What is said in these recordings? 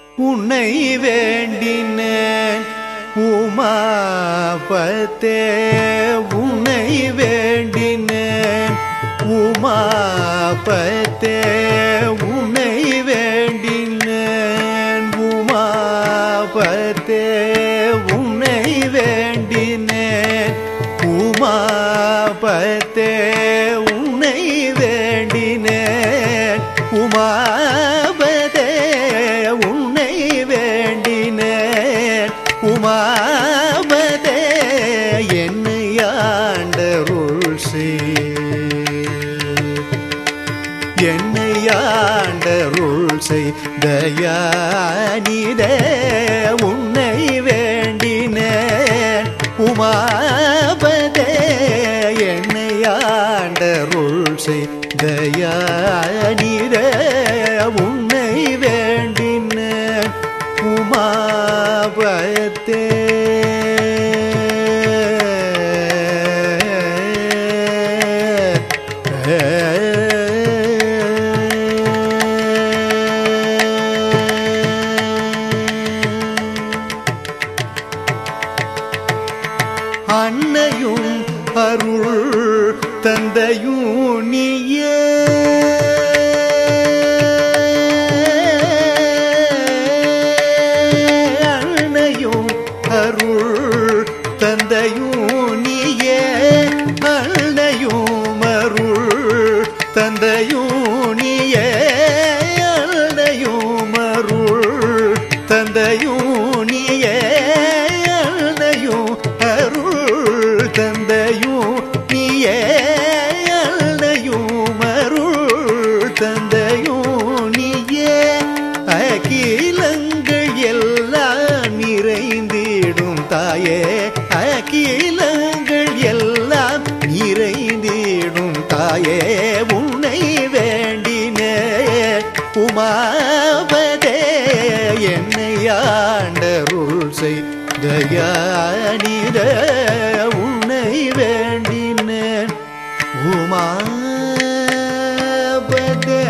உன்னை வேண்டினேன் உமாபத்தே உன்னை வேண்டினேன் உமாபத்தே உன்னை வேண்டினேன் உமாபத்தே உன்னை வேண்டினேன் உமாபத்தே உன்னை வேண்டினேன் உமாபதே உன்னை வேண்டினேன் உமாபதே என்னை ஆண்டருள் செய் என்னை ஆண்டருள் செய் தயானிதே உன்னை வேண்டினேன் உமாபதே என்னை ஆண்டருள் செய் தயானிதே உன்னை வேண்டினேன் உமாபத்தே அன்னையும் அருள் தந்தையும் நீயே அன்னையும் அருள் தந்தையும் நீயே அன்னையும் அருள் தந்தையும் நீயே அன்னையும் அருள் தந்தையும் நீயே அன்னையும் அருள் தந்தையும் நீயே அன்னையும் அருள் தந்தையும் நீயே அகிலங்கள் எல்லாம் நிறைந்திடும் தாயே அகிலங்கள் எல்லாம் நிறைந்திடும் தாயே உன்னை வேண்டினே உமாபதே என்னை ஆண்டருள் செய் தயானித உன்னை வேண்டினேன் உமாபதே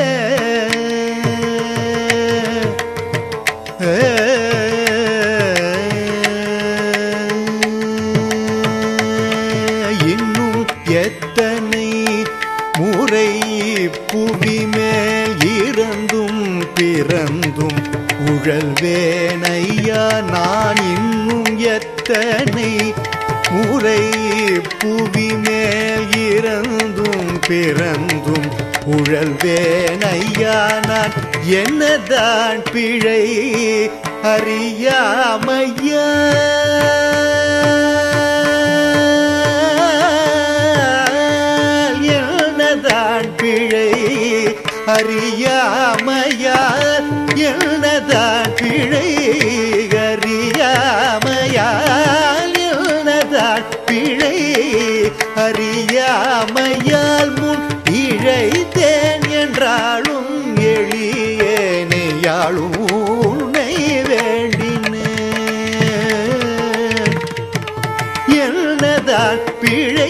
இன்னும் எத்தனை முறை புவி மேல் இறந்தும் பிறந்தும் உழல்வேனையா நான் இன்னும் எத்தனை முறை புவி மேல் இறந்தும் பிறந்தும் உழல்வேனையா நான் என்னதான் பிழை அறியாமையா என்னதான் பிழை அறியாமையால் என்னதான் பிழை அறியாமையால் என்னதான் பிழை அறியாமையால் முன் இழைத்தேன் என்றாலும் எளியேனையாளும் உன்னை வேண்டினேன் என்னதான் பிழை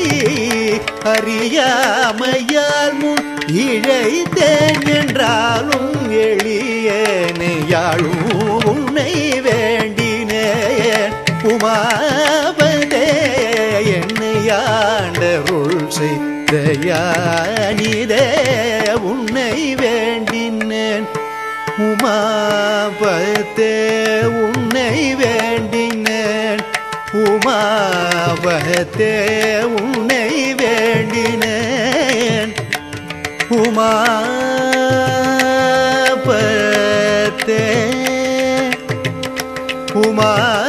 அறியாமையால் முன் இழைத்தேன் என்றாலும் எளியனையாளும் உன்னை வேண்டினேன் உமாபதே என்னை ஆண்டருள் செய்தயானிதே உன்னை வேண்டினேன் உமாபத்தே உன்னை வேண்டினேன் உமாபத்தே உன்னை வேண்டினேன் உமாபத்தே உமா